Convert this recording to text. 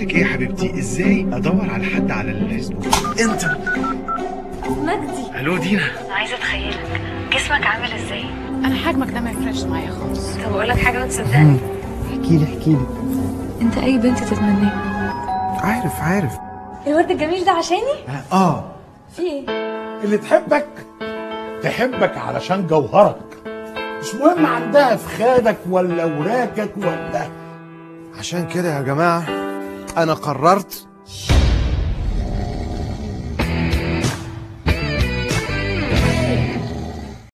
لك ايه يا حبيبتي ازاي ادور على حد على الفيسبوك انت مجدي الو دينا عايزه اتخيلك جسمك عامل ازاي انا حجمك ده ما يفرقش معايا خالص طب اقول لك حاجه وتصدقني احكي لي احكي لي انت اي بنت تتمناه عارف عارف الورد الجميل ده عشاني اه في ايه اللي تحبك تحبك علشان جوهرك مش مهم عندها في خادك ولا وراكك ولا عشان كده يا جماعه انا قررت